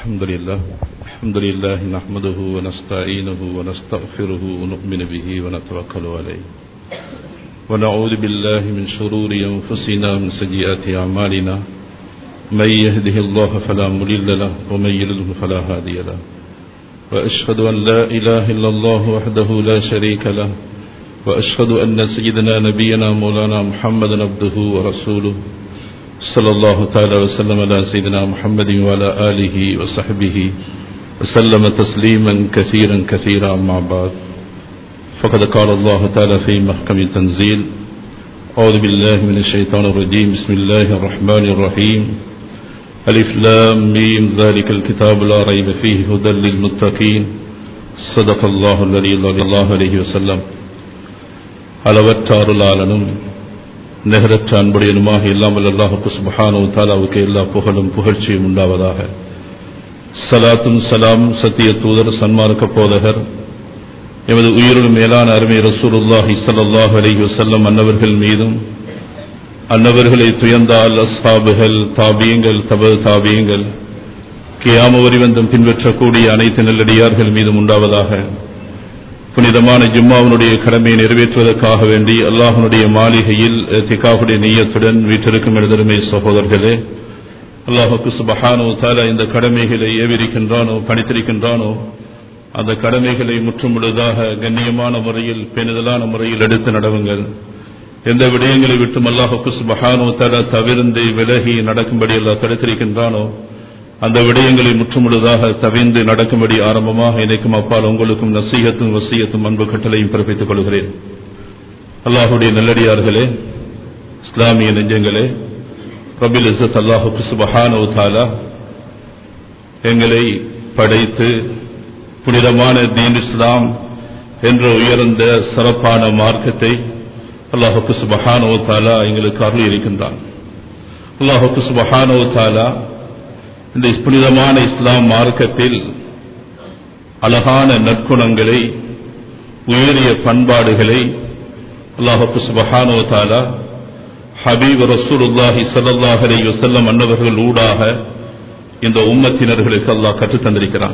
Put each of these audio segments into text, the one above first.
الحمد لله الحمد لله نحمده ونستعينه ونستغفره ونؤمن به ونتوكل عليه ونعوذ بالله من شرور أنفسنا ومن سيئات أعمالنا من يهده الله فلا مضل له ومن يضلل فلا هادي له وأشهد أن لا إله إلا الله وحده لا شريك له وأشهد أن سيدنا نبينا مولانا محمد عبده ورسوله صلى الله تعالى وسلم على سيدنا محمد وعلى آله وصحبه وسلم تسليما كثيرا كثيرا أما بعد فقد قال الله تعالى في محكم التنزيل أعوذ بالله من الشيطان الرجيم بسم الله الرحمن الرحيم ألف لام ميم ذلك الكتاب لا ريب فيه هدى للمتقين صدق الله الذي الله عليه وسلم அளவற்ற அருளாளனும் நிகரற்ற அன்புடையனுமாக இல்லாமல் அல்லாஹுக்கு சுபஹானு தாலாவுக்கு எல்லா புகழும் புகழ்ச்சியும் உண்டாவதாக சலாத்தும் சலாம் சத்திய தூதர் சன்மார்க்க போதகர் எமது உயிரின் மேலான அருமை ரசூலுல்லாஹி ஸல்லல்லாஹு அலைஹி வஸல்லம் அன்னவர்கள் மீதும் அன்னவர்களை துயர்ந்தால் அஸ்ஹாபுகள் தாபியங்கள் தப தாபியங்கள் கியாம வரிவந்தம் பின்பற்றக்கூடிய அனைத்து நல்லடியார்கள் மீதும் உண்டாவதாக புனிதமான ஜும்மாவினுடைய கடமையை நிறைவேற்றுவதற்காக வேண்டி அல்லாஹனுடைய மாளிகையில் திகாவுடைய நெய்யத்துடன் வீற்றிருக்கும் எழுதருமை சகோதரர்களே அல்லாஹுக்கு சுபஹானோ தாலா இந்த கடமைகளை ஏவிருக்கின்றானோ பணித்திருக்கின்றானோ அந்த கடமைகளை முற்றுமுழுதாக கண்ணியமான முறையில் பேணுதலான முறையில் எடுத்து நடவுங்கள் எந்த விடயங்களை விட்டும் அல்லாஹுக்கு சுபஹானோ தாலா தவிர்ந்து விலகி நடக்கும்படி அல்லாஹ் தடுத்திருக்கின்றானோ அந்த விடயங்களை முற்றுமுழுதாக தவிர்ந்து நடக்கும்படி ஆரம்பமாக இணைக்கும் அப்பால் உங்களுக்கும் நசீகத்தும் வசியத்தும் அன்பு கட்டளையும் பிறப்பித்துக் கொள்கிறேன் அல்லாஹுடைய நல்லடியார்களே இஸ்லாமிய நெஞ்சங்களே ரபில் இசத் அல்லாஹுக்கு சுபஹானோ தாலா எங்களை படைத்து புனிதமான தீன் இஸ்லாம் என்ற உயர்ந்த சிறப்பான மார்க்கத்தை அல்லாஹுக்கு சுபஹானோ தாலா எங்களுக்கு அருள் இருக்கின்றான் அல்லாஹுக்கு சுபஹானோ தாலா இந்த புனிதமான இஸ்லாம் மார்க்கத்தில் அழகான நற்குணங்களை உயரிய பண்பாடுகளை அல்லாஹு சுபஹானோ தாலா ஹபீப் ரசூலுல்லாஹி சல்லாஹ் அலி வசல்லம் அன்னவர்கள் ஊடாக இந்த உம்மத்தினர்களுக்கு அல்லாஹ் கற்றுத்தந்திருக்கிறான்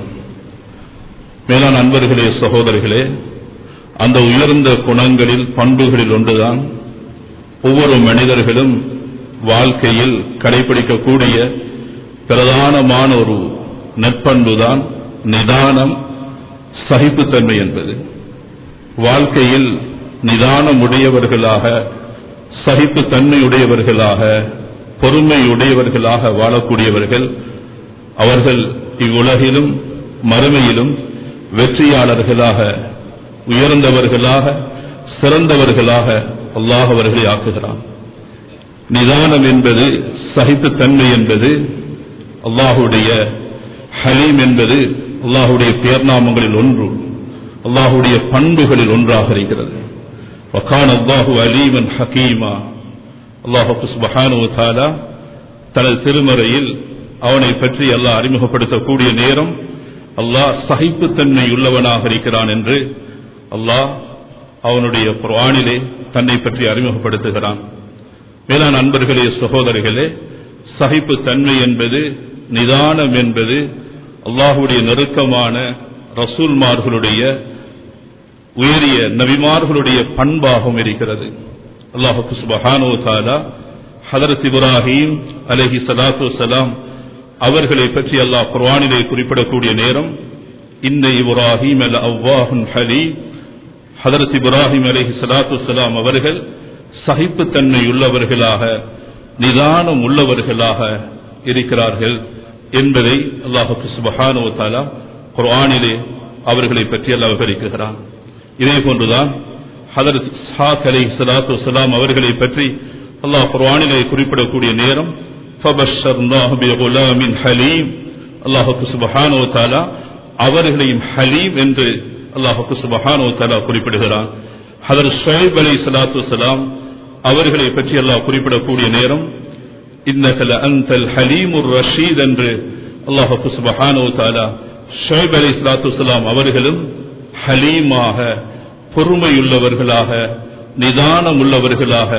மேலான அன்பர்களே சகோதரர்களே அந்த உயர்ந்த குணங்களில் பண்புகளில் ஒன்றுதான் ஒவ்வொரு மனிதர்களும் வாழ்க்கையில் கடைபிடிக்கக்கூடிய பிரதானமான ஒரு நற்பண்புதான் நிதானம் சகிப்புத்தன்மை என்பது வாழ்க்கையில் நிதானம் உடையவர்களாக சகிப்புத்தன்மை உடையவர்களாக பொறுமை உடையவர்களாக வாழக்கூடியவர்கள் அவர்கள் இவ்வுலகிலும் மறுமையிலும் வெற்றியாளர்களாக உயர்ந்தவர்களாக சிறந்தவர்களாக அல்லாஹ் அவர்களை ஆக்குகிறான் நிதானம் என்பது சகிப்புத்தன்மை என்பது அல்லாஹுடைய ஹலீம் என்பது அல்லாஹுடைய பேர்நாமங்களில் ஒன்று அல்லாஹுடைய பண்புகளில் ஒன்றாக இருக்கிறது வக்கான் அல்லாஹு அலீமன் ஹக்கீமா அல்லாஹு சுபஹானு தாலா தனது திருமறையில் அவனை பற்றி அல்லாஹ் அறிமுகப்படுத்தக்கூடிய நேரம் அல்லாஹ் சகிப்புத்தன்மை உள்ளவனாக இருக்கிறான் என்று அல்லாஹ் அவனுடைய குர்ஆனிலே தன்னை பற்றி அறிமுகப்படுத்துகிறான் மேலான அன்பர்களே சகோதரர்களே சகிப்பு தன்மை என்பது நிதானம் என்பது அல்லாஹுடைய நெருக்கமான ரசூல்மார்களுடைய உயரிய நபிமார்களுடைய பண்பாகவும் இருக்கிறது அல்லாஹு சுபஹானோ தாலா ஹதரத் இப்ராஹிம் அலஹி சலாத்து சலாம் அவர்களை பற்றி அல்லாஹ் குர்வானிலே குறிப்பிடக்கூடிய நேரம் இந்த இப்ராஹிம் அல் அவ்வாஹுன் ஹலி ஹதரத் இப்ராஹிம் அலஹி சலாத்து சலாம் அவர்கள் சகிப்புத்தன்மை உள்ளவர்களாக நிதானம் உள்ளவர்களாக இருக்கிறார்கள் என்பதை அல்லாஹு சுபஹானோ தாலா குர்ஆனிலே அவர்களை பற்றி அல்லாஹ் விவரிக்கிறான் இதே போன்றுதான் ஹதரத் சாத் அலி சலாத்து சலாம் அவர்களை பற்றி அல்லாஹ் குர்ஆனிலே குறிப்பிடக்கூடிய நேரம் ஹலீம் அல்லாஹுக்கு சுபஹானோ தாலா அவர்களையும் ஹலீம் என்று அல்லாஹுக்கு சுபஹானோ தாலா குறிப்பிடுகிறான் ஹதர் ஷோய்ப் அலி சலாத்து சலாம் அவர்களை பற்றி அல்லாஹ் குறிப்பிடக்கூடிய நேரம் இன்னகல அந்தல் ஹலீமுர் ரஷீத் என்று அல்லாஹு சுபஹானோ தாலா ஷோய்ப் அலி சலாத்து சலாம் அவர்களும் ஹலீமாக பொறுமையுள்ளவர்களாக நிதானம் உள்ளவர்களாக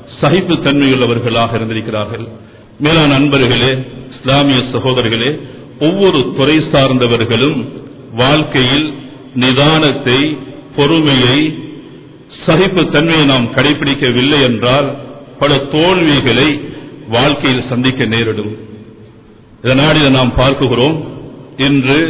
சகிப்பு தன்மையுள்ளவர்களாக இருந்திருக்கிறார்கள் மேலான நண்பர்களே இஸ்லாமிய சகோதரர்களே ஒவ்வொரு துறை சார்ந்தவர்களும் வாழ்க்கையில் நிதானத்தை பொறுமையை சகிப்புத்தன்மையை நாம் கடைபிடிக்கவில்லை என்றால் பல தோல்விகளை வாழ்க்கையில் சந்திக்க நேரிடும் இதனால் இதை நாம் பார்க்குகிறோம் இன்று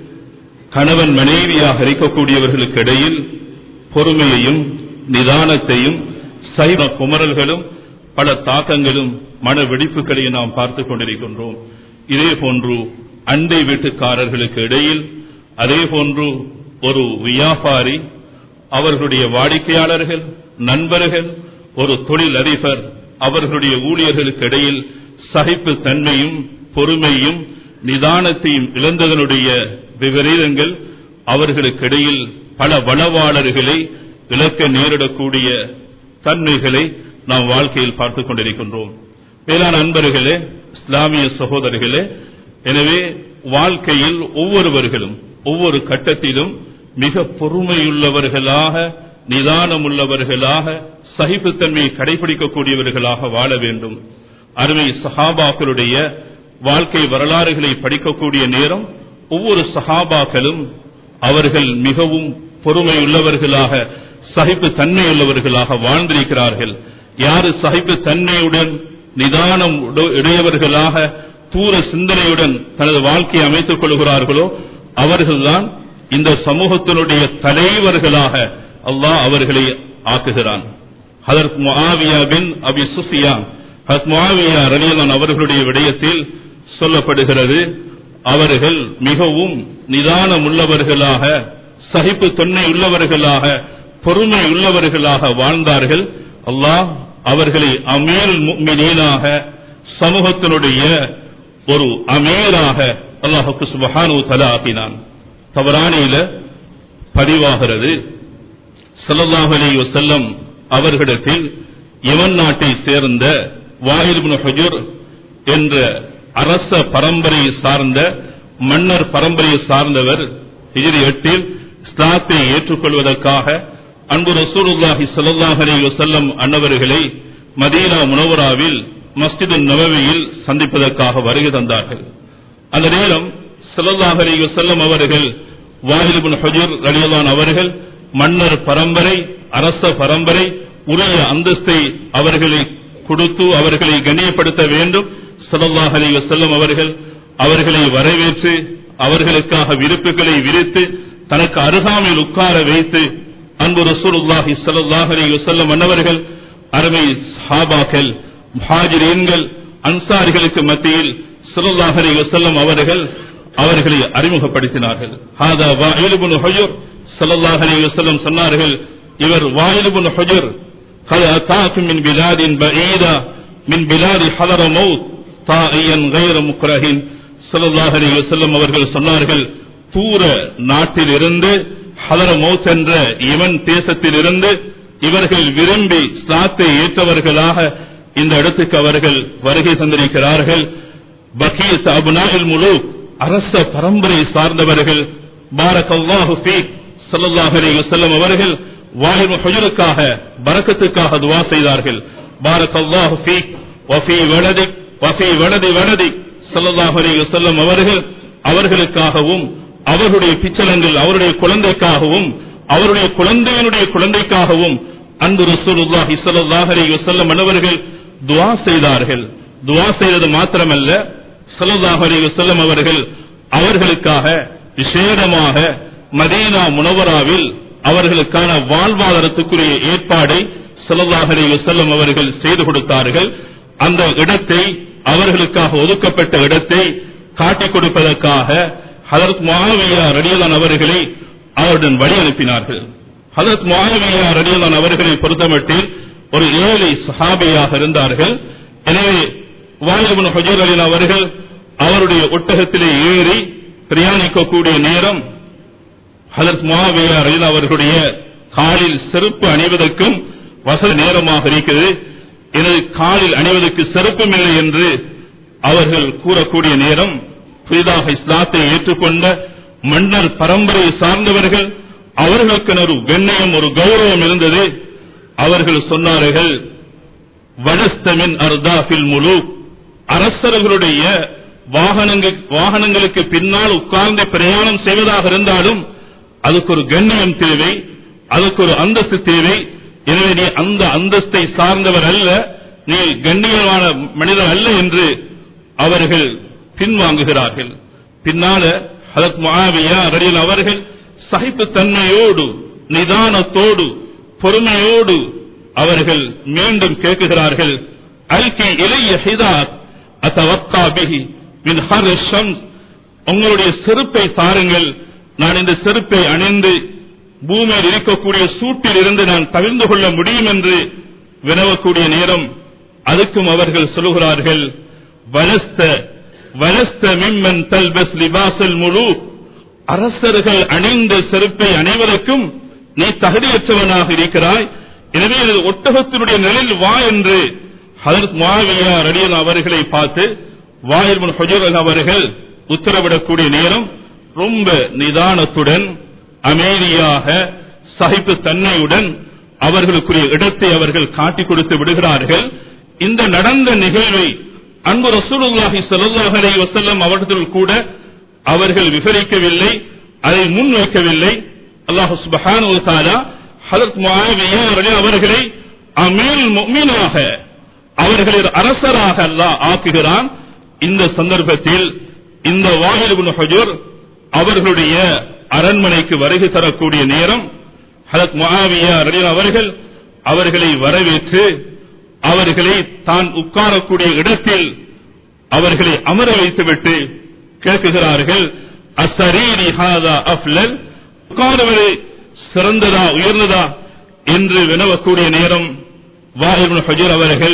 கணவன் மனைவியாக இருக்கக்கூடியவர்களுக்கு இடையில் பொறுமையையும் நிதானத்தையும் சைவ குமரல்களும் பல தாக்கங்களும் மன வெடிப்புகளையும் நாம் பார்த்துக் கொண்டிருக்கின்றோம் இதே போன்று அண்டை வீட்டுக்காரர்களுக்கு இடையில் அதே போன்று ஒரு வியாபாரி அவர்களுடைய வாடிக்கையாளர்கள் நண்பர்கள் ஒரு தொழில் அதிபர் அவர்களுடைய ஊழியர்களுக்கு இடையில் சகிப்பு தன்மையும் பொறுமையும் நிதானத்தையும் இழந்ததனுடைய விபரீதங்கள் அவர்களுக்கு இடையில் பல வளவாளர்களை இழக்க நேரிடக்கூடிய தன்மைகளை நாம் வாழ்க்கையில் பார்த்துக் கொண்டிருக்கின்றோம் மேலான அன்பர்களே இஸ்லாமிய சகோதரர்களே எனவே வாழ்க்கையில் ஒவ்வொருவர்களும் ஒவ்வொரு கட்டத்திலும் மிக பொறுமையுள்ளவர்களாக நிதானமுள்ளவர்களாக சகிப்புத்தன்மையை கடைபிடிக்கக்கூடியவர்களாக வாழ வேண்டும் அருமை சஹாபாக்களுடைய வாழ்க்கை வரலாறுகளை படிக்கக்கூடிய நேரம் ஒவ்வொரு சஹாபாக்களும் அவர்கள் மிகவும் பொறுமையுள்ளவர்களாக சகிப்பு தன்மையுள்ளவர்களாக வாழ்ந்திருக்கிறார்கள் யாரு சகிப்பு தன்மையுடன் நிதானம் உடையவர்களாக தூர சிந்தனையுடன் தனது வாழ்க்கையை அமைத்துக் கொள்கிறார்களோ அவர்கள்தான் இந்த சமூகத்தினுடைய தலைவர்களாக அல்லாஹ் அவர்களை ஆக்குகிறான் ஹதரத் முஆவியா பின் அபி சுஃபியான் ஹத் முஆவியா ரலியல்லான் அவர்களுடைய விடயத்தில் சொல்லப்படுகிறது அவர்கள் மிகவும் நிதானம் உள்ளவர்களாக சகிப்பு தன்மை உள்ளவர்களாக பொறுமை உள்ளவர்களாக வாழ்ந்தார்கள் அல்லாஹ் அவர்களை அமீர் முக்மினீனாக சமூகத்தினுடைய ஒரு அமீராக அல்லாஹுக்கு சுபஹானு தலா ஆக்கினான் தவறானியில பதிவாகிறது ஸல்லல்லாஹு அலைஹி வஸல்லம் அவர்களிடத்தில் யமன் நாட்டை சேர்ந்த வாஹில் இப்னு ஹுஜர் என்ற அரச பரம்பரையை சார்ந்த மன்னர் பரம்பரையை சார்ந்தவர் ஹிஜ்ரி எட்டில் இஸ்லாத்தை ஏற்றுக்கொள்வதற்காக அன்பு ரசூலுல்லாஹி ஸல்லல்லாஹு அலைஹி வஸல்லம் அன்னவர்களை மதீனா முனவராவில் மஸ்ஜிது நபவியில் சந்திப்பதற்காக வருகை தந்தார்கள் அந்த நேரம் ஸல்லல்லாஹு அலைஹி வஸல்லம் அவர்கள் வாஹில் இப்னு ஹுஜர் ரலியல்லாஹு அவர்கள் மன்னர் பரம்பரை அரச பரம்பரை உரிய அந்தஸ்தை அவர்களை கொடுத்து அவர்களை கண்ணியப்படுத்த வேண்டும் ஸல்லல்லாஹு அலைஹி வஸல்லம் அவர்கள் அவர்களை வரவேற்று அவர்களுக்காக விருப்புகளை விரித்து தனக்கு அருகாமையில் உட்கார வைத்து அன்பு ரசூலுல்லாஹி ஸல்லல்லாஹு அலைஹி வஸல்லம் அன்னவர்கள் அருமை சஹாபாக்கள் முஹாஜிரீன்கள் அன்சாரிகளுக்கு மத்தியில் ஸல்லல்லாஹு அலைஹி வஸல்லம் அவர்கள் அவர்களை அறிமுகப்படுத்தினார்கள் ஹாதா வாயில் இப்னு ஹுஜர் ஸல்லல்லாஹு அலைஹி வஸல்லம் சொன்னார்கள் இவர் வாயில் இப்னு ஹுஜர் قد أتاكم من بلاد بعيدة من بلاد حضر موت طائيا غير مكره صلى الله عليه وسلم அவர்கள் சொன்னார்கள் தூர நாட்டில் இருந்து ஹதர மௌத் என்ற இவன் தேசத்தில் இருந்து இவர்கள் விரும்பி ஸ்லாத்தை ஏற்றவர்களாக இந்த இடத்துக்கு அவர்கள் வருகை தந்திருக்கிறார்கள் பகீத் அபுனாயில் முழு அரச பரம்பரை சார்ந்தவர்கள் பாரக் அல்லாஹு ஃபீக் ஸல்லல்லாஹு அலைஹி வஸல்லம் அவர்கள் வாஹிர் ஹுஜருக்காக பரக்கத்துக்காக துவா செய்தார்கள் பாரக் அல்லாஹு ஃபீக் வஃபி வலதிக் வஃபி வலதி வலதிக் ஸல்லல்லாஹு அலைஹி வஸல்லம் அவர்கள் அவர்களுக்காகவும் அவர்களுடைய பிச்சலங்கள் அவருடைய குழந்தைக்காகவும் அவருடைய குழந்தையினுடைய குழந்தைக்காகவும் அன்பு ரசூலுல்லாஹி ஸல்லல்லாஹு அலைஹி வஸல்லம் அவர்கள் துஆ செய்தார்கள் துஆ செய்தது மாத்திரமல்ல ஸல்லல்லாஹு அலைஹி வஸல்லம் அவர்கள் அவர்களுக்காக விசேடமாக மதீனா முனவராவில் அவர்களுக்கான வாழ்வாதாரத்துக்குரிய ஏற்பாடை ஸல்லல்லாஹு அலைஹி வஸல்லம் அவர்கள் செய்து கொடுத்தார்கள் அந்த இடத்தை அவர்களுக்காக ஒதுக்கப்பட்ட இடத்தை காட்டிக் கொடுப்பதற்காக ஹதரத் முஆவியா ரலியல்லாஹு அவர்களை அவருடன் வழி அனுப்பினார்கள் ஹதரத் முஆவியா ரலியல்லாஹு அவர்களை பொறுத்தமட்டில் ஒரு ஏழை சஹாபியாக இருந்தார்கள் எனவே வாலிபுன் ஹுஜர் அலி அவர்கள் அவருடைய ஒட்டகத்திலே ஏறி பிரயாணிக்கக்கூடிய நேரம் ஹதரத் முஆவியா ரலியல்லாஹு அவர்களுடைய காலில் செருப்பு அணிவதற்கும் வசதி நேரமாக இருக்கிறது எனது காலில் அணிவதற்கு செருப்பும் இல்லை என்று அவர்கள் கூறக்கூடிய நேரம் புதிதாக இஸ்லாத்தை ஏற்றுக்கொண்ட மன்னர் பரம்பரையை சார்ந்தவர்கள் அவர்களுக்கு ஒரு கண்ணியம் ஒரு கௌரவம் இருந்தது அவர்கள் சொன்னார்கள் வனஸ்தமின் அர்தாஃபில் முழு அரசர்களுடைய வாகனங்கள் வாகனங்களுக்கு பின்னால் உட்கார்ந்து பிரயாணம் செய்வதாக இருந்தாலும் அதுக்கு ஒரு கண்ணியம் தேவை அதுக்கு ஒரு அந்தஸ்து தேவை எனவே நீ அந்த அந்தஸ்தை சார்ந்தவர் அல்ல நீ கண்ணியமான மனிதர் அல்ல என்று அவர்கள் பின்வாங்குகிறார்கள் பின்னால ஹரத் முஆவியா ரலியல் அவர்கள் சகிப்புத்தன்மையோடு நிதானத்தோடு பொறுமையோடு அவர்கள் மீண்டும் கேட்குகிறார்கள் அல்கி இளைய ஹிதாத் அத்தவக்கா பிஹி மின் ஹர் ஷம்ஸ் உங்களுடைய செருப்பை தாருங்கள் நான் இந்த செருப்பை அணிந்து பூமியில் இருக்கக்கூடிய சூட்டில் இருந்து நான் தவிர்ந்து கொள்ள முடியும் என்று வினவக்கூடிய நேரம் அதுக்கும் அவர்கள் சொல்லுகிறார்கள் வலஸ்த வலஸ்த மிம்மன் தல்பஸ் லிபாசல் முழு அரசர்கள் அணிந்த செருப்பை அனைவருக்கும் நீ தகுதியற்றவனாக இருக்கிறாய் எனவே இது ஒட்டகத்தினுடைய நிலையில் வா என்று ஹதரத் முஆவியா ரலியல் அவர்களை பார்த்து வாயிர் பின் ஹுஜர் அவர்கள் உத்தரவிடக்கூடிய நேரம் ரொம்ப நிதானத்துடன் அமைதியாக சகிப்பு தன்மையுடன் அவர்களுக்குரிய இடத்தை அவர்கள் காட்டிக் கொடுத்து விடுகிறார்கள் இந்த நடந்த நிகழ்வை அன்பு ரசூலுல்லாஹி ஸல்லல்லாஹு அலைஹி வஸல்லம் அவர்கள் கூட அவர்கள் விவரிக்கவில்லை அதை முன்வைக்கவில்லை அல்லாஹ் சுப்ஹானஹு வ தஆலா ஹஜரத் முஆவியா ரலியல்லாஹு அவர்களை அமீல் முஃமினாக அவர்களை ஒரு அரசராக அல்லாஹ் ஆக்குகிறான் இந்த சந்தர்ப்பத்தில் இந்த வாஹில் இப்னு ஹுஜர் அவர்களுடைய அரண்மனைக்கு வருகை தரக்கூடிய நேரம் ஹலத் முஆவியா ரலியல்லாஹு அவர்கள் அவர்களை வரவேற்று அவர்களை தான் உட்காரக்கூடிய இடத்தில் அவர்களை அமர வைத்துவிட்டு கேட்குகிறார்கள் அசரீரி ஹாதா அஃப்லல் உட்காருவது சிறந்ததா உயர்ந்ததா என்று வினவக்கூடிய நேரம் வாஹிபுன் ஹஜர் அவர்கள்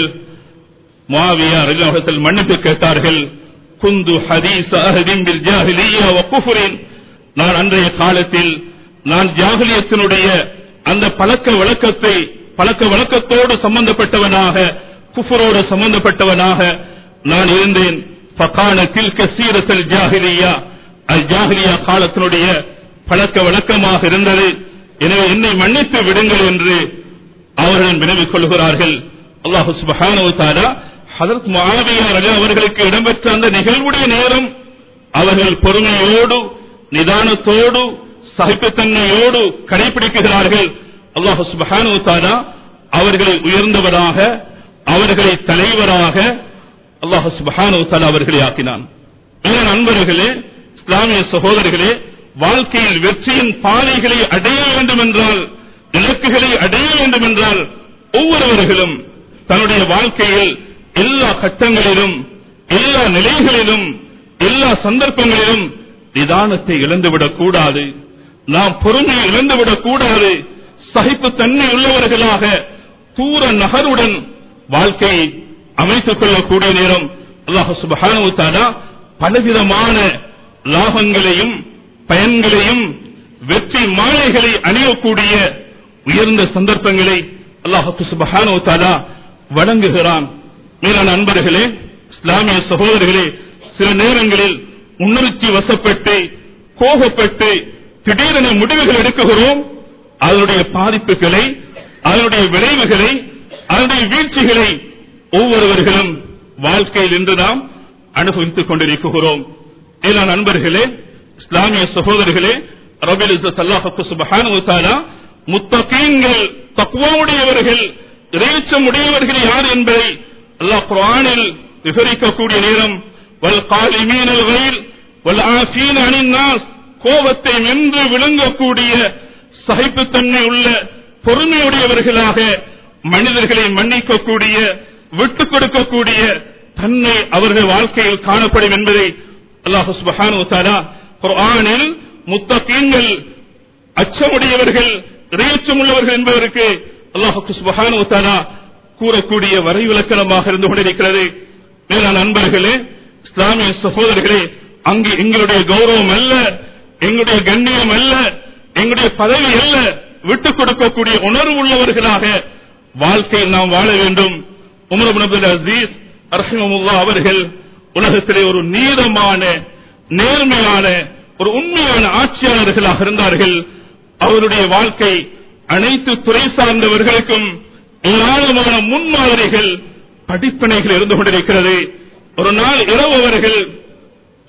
முஆவியா ரலியல்லாஹு மன்னிப்பு கேட்டார்கள் குந்து ஹதீஸ் அஹதின் பில் ஜாஹிலிய்யா வ குஃப்ரின் நான் அன்றைய காலத்தில் நான் ஜாகிலியத்தினுடைய அந்த பழக்க வழக்கத்தை பழக்க வழக்கத்தோடு சம்பந்தப்பட்டவனாக குஃபரோடு சம்பந்தப்பட்டவனாக நான் இருந்தேன் ஃபகான தில்க சீரத்தல் ஜாஹிலியா அல் ஜாஹிலியா காலத்தினுடைய பழக்க வழக்கமாக இருந்தது எனவே என்னை மன்னித்து விடுங்கள் என்று அவர்கள் வினவிக் கொள்கிறார்கள் அல்லாஹு சுப்ஹானஹு வ தஆலா ஹஜரத் முஆவியா ரலியல்லாஹு அவர்களுக்கு இடம்பெற்ற அந்த நிகழ்வுடைய நேரம் அவர்கள் பொறுமையோடு நிதானத்தோடு சகிப்புத்தன்மையோடு கடைபிடிக்கிறார்கள் அல்லாஹு சுப்ஹானஹு வ தஆலா அவர்களை உயர்ந்தவராக அவர்களை தலைவராக அல்லாஹு சுப்ஹானஹு வ தஆலா அவர்களை ஆக்கினான் என் நண்பர்களே இஸ்லாமிய சகோதரர்களே வாழ்க்கையில் வெற்றியின் பாதைகளை அடைய வேண்டும் என்றால் இலக்குகளை அடைய வேண்டும் என்றால் ஒவ்வொருவர்களும் தன்னுடைய வாழ்க்கையில் எல்லா கட்டங்களிலும் எல்லா நிலைகளிலும் எல்லா சந்தர்ப்பங்களிலும் நிதானத்தை இழந்துவிடக் கூடாது நாம் பொறுமையை இழந்துவிடக் கூடாது சகிப்புத்தன்மை உள்ளவர்களாக தூர நகருடன் வாழ்க்கையை அமைத்துக் கொள்ளக்கூடிய நேரம் அல்லாஹ் சுபஹானஹு தஆலா பலவிதமான லாபங்களையும் பயன்களையும் வெற்றி மாலைகளை அணியக்கூடிய உயர்ந்த சந்தர்ப்பங்களை அல்லாஹு சுபஹானஹு தஆலா வழங்குகிறான் மேலான அன்பர்களே இஸ்லாமிய சகோதரர்களே சில நேரங்களில் உணர்ச்சி வசப்பட்டு கோபப்பட்டு திடீரென முடிவுகள் எடுக்குகிறோம் அதனுடைய பாதிப்புகளை அதனுடைய விளைவுகளை அதனுடைய வீழ்ச்சிகளை ஒவ்வொருவர்களும் வாழ்க்கையில் இன்று நாம் அனுபவித்துக் கொண்டிருக்கிறோம் மேலான நண்பர்களே இஸ்லாமிய சகோதரர்களே ரபில் இஸ்ஸத் அல்லாஹ் சுப்ஹானஹு வ தஆலா முத்தகீன்கள் தக்வாவுடையவர்கள் இறைச்சம் உடையவர்கள் யார் என்பதை அல்லாஹ் குர்ஆனில் விவரிக்கக்கூடிய நேரம் வல் காலிமீனல் கைல் வல் ஆஃபீன அனின் நாஸ் கோபத்தை வென்று விழுங்கக்கூடிய சகிப்புத்தன்மை உள்ள பொறுமையுடையவர்களாக மனிதர்களை மன்னிக்கக்கூடிய விட்டுக் கொடுக்கக்கூடிய தன்மை அவர்கள் வாழ்க்கையில் காணப்படும் என்பதை அல்லாஹ் சுப்ஹானஹு வ தஆலா குர்ஆனில் முத்தகீன்கள் அச்சமுடையவர்கள் இறையச்சம் உள்ளவர்கள் என்பதற்கு அல்லாஹ் சுப்ஹானஹு வ தஆலா கூறக்கூடிய வரைவிலக்கணமாக இருந்து கொண்டிருக்கிறது மேலான நண்பர்களே இஸ்லாமிய சகோதரர்களே அங்கு எங்களுடைய கௌரவம் அல்ல எங்களுடைய கண்ணியம் அல்ல எங்களுடைய பதவி அல்ல விட்டுக் கொடுக்கக்கூடிய உணர்வு உள்ளவர்களாக வாழ்க்கையில் நாம் வாழ வேண்டும் உமர் இப்னு அப்துல் அசீஸ் ரஹிமமுல்லா அவர்கள் உலகத்திலே ஒரு நீதமான நேர்மையான ஒரு உண்மையான ஆட்சியாளர்களாக இருந்தார்கள் அவருடைய வாழ்க்கை அனைத்து துறை சார்ந்தவர்களுக்கும் ஏராளமான முன்மாதிரிகள் படிப்பனைகள் இருந்து கொண்டிருக்கிறது ஒரு நாள் இரவு அவர்கள்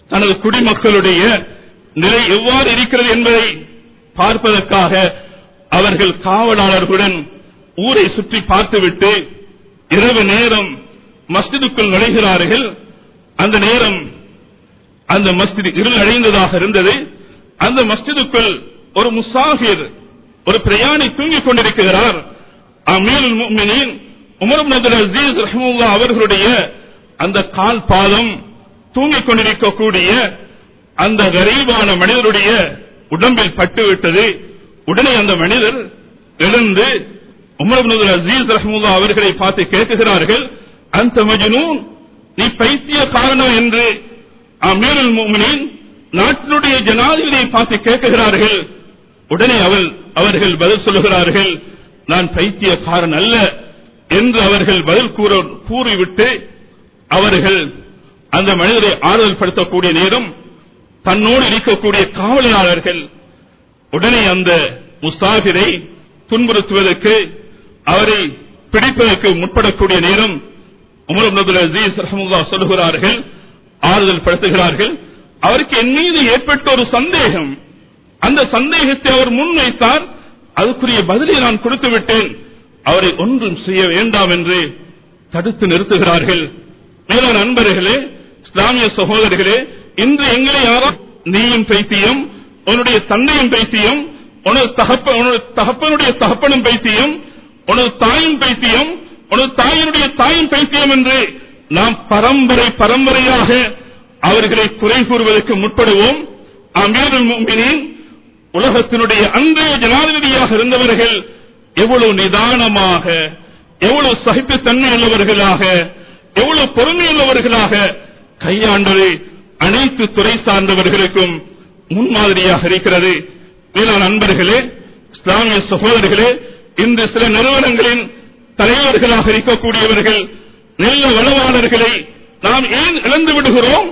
தனது குடிமக்களுடைய நிலை எவ்வாறு இருக்கிறது என்பதை பார்ப்பதற்காக அவர்கள் காவலாளர்களுடன் ஊரை சுற்றி பார்த்துவிட்டு இரவு நேரம் மஸ்ஜிதுக்குள் நுழைகிறார்கள் அந்த நேரம் அந்த மஸ்ஜித் இருள் அடைந்ததாக இருந்தது அந்த மஸ்ஜிதுக்குள் ஒரு முசாஃபிர் ஒரு பிரயாணி தூங்கிக் கொண்டிருக்கிறார் அமீருல் முஃமினீன் உமர் இப்னு அப்துல் அசீஸ் ரஹ்மத்துல்லாஹ் அவர்களுடைய அந்த கால் பாதம் தூங்கிக் கொண்டிருக்கக்கூடிய அந்த கரீபான மனிதருடைய உடம்பில் பட்டுவிட்டது உடனே அந்த மனிதர் எழுந்து உமர் இப்னு அப்துல் அசீஸ் ரஹ்மத்துல்லாஹ் அவர்களை பார்த்து கேட்கிறார்கள் அந்த மஜ்னூன் நீ பைத்தியக்காரனோ என்று அமீருல் முஃமினீன் நாட்டினுடைய ஜனாதிபதியை பார்த்து கேட்கிறார்கள் உடனே அவள் அவர்கள் பதில் சொல்லுகிறார்கள் நான் பைத்தியக்காரன் அல்ல என்று அவர்கள் பதில் கூற கூறிவிட்டு அவர்கள் அந்த மனிதரை ஆறுதல் படுத்தக்கூடிய நேரம் தன்னோடு இருக்கக்கூடிய காவலாளர்கள் உடனே அந்த முஸ்தாபிரை துன்புறுத்துவதற்கு அவரை பிடிப்பதற்கு முற்படக்கூடிய நேரம் உமர் இப்னு அப்துல் அசீஸ் ரஹ்மத்துல்லாஹ் சொல்லுகிறார்கள் ஆறுதல் படுத்துகிறார்கள் அவருக்கு என் மீது ஏற்பட்ட ஒரு சந்தேகம் அந்த சந்தேகத்தை அவர் முன்வைத்தார் அதுக்குரிய பதிலை நான் கொடுத்து விட்டேன் அவரை ஒன்றும் செய்ய வேண்டாம் என்று தடுத்து நிறுத்துகிறார்கள் மேலான நண்பர்களே இஸ்லாமிய சகோதரர்களே இன்று எங்களை யாரோ நீயும் பைத்தியம் உன்னுடைய தந்தையும் பைத்தியம் உனது தகப்ப உனது தகப்பனுடைய தகப்பனும் பைத்தியம் உனது தாயும் பைத்தியம் உனது தாயினுடைய தாயும் பைத்தியம் என்று நாம் பரம்பரை பரம்பரையாக அவர்களை குறை கூறுவதற்கு முற்படுவோம் அமீருல் முஃமினீன் உலகத்தினுடைய அன்றைய ஜனாதிபதியாக இருந்தவர்கள் எவ்வளவு நிதானமாக எவ்வளவு சகிப்புத்தன்மை உள்ளவர்களாக எவ்வளவு பொறுமையுள்ளவர்களாக கையாண்டது அனைத்து துறை சார்ந்தவர்களுக்கும் முன்மாதிரியாக இருக்கிறது மேலான நண்பர்களே இஸ்லாமிய சகோதரர்களே இன்று சில நிறுவனங்களின் தலைவர்களாக இருக்கக்கூடியவர்கள் நல்ல வளவாளர்களை நாம் ஏன் இழந்து விடுகிறோம்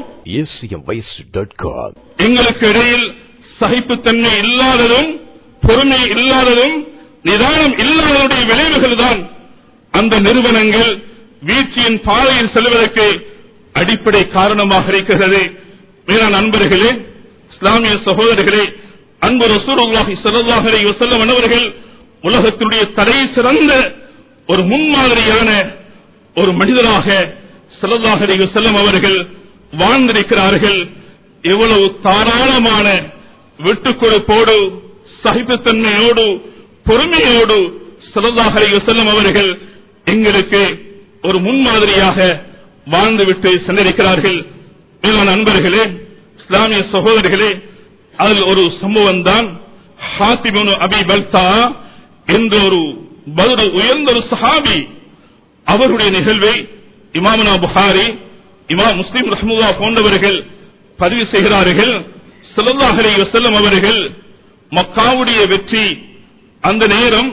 acmvoice.com. எங்களுக்கு இடையில் சகிப்புத்தன்மை இல்லாததும் பொறுமை இல்லாததும் நிதானம் இல்லாததுடைய விளைவுகள் தான் அந்த நிறுவனங்கள் வீழ்ச்சியின் பாதையில் செல்வதற்கு அடிப்படை காரணமாக இருக்கிறது மேலான நண்பர்களே இஸ்லாமிய சகோதரர்களே அன்பு ரசூலுல்லாஹி ஸல்லல்லாஹு அலைஹி வஸல்லம் அவர்கள் உலகத்தினுடைய தலை சிறந்த ஒரு முன்மாதிரியான ஒரு மனிதராக ஸல்லல்லாஹு அலைஹி வஸல்லம் அவர்கள் வாழ்ந்திருக்கிறார்கள் எவ்வளவு தாராளமான விட்டுக் கொடுப்போடு சகிப்புத்தன்மையோடு பொறுமையோடு ஸல்லல்லாஹு அலைஹி வஸல்லம் அவர்கள் எங்களுக்கு ஒரு முன்மாதிரியாக வாழ்ந்துவிட்டு சென்றிருக்கிறார்கள் மேலான நண்பர்களே இஸ்லாமிய சகோதரர்களே அதில் ஒரு சம்பவம் தான் ஹாத்திபனு அபி பல்தா என்ற ஒரு பத்ரு உயர்ந்த ஒரு சஹாபி அவருடைய நிகழ்வை இமாமனா புகாரி இமாம் முஸ்லிம் ரஹ்முல்லா போன்றவர்கள் பதிவு செய்கிறார்கள் ஸல்லல்லாஹு அலைஹி வஸல்லம் அவர்கள் மக்காவுடைய வெற்றி அந்த நேரம்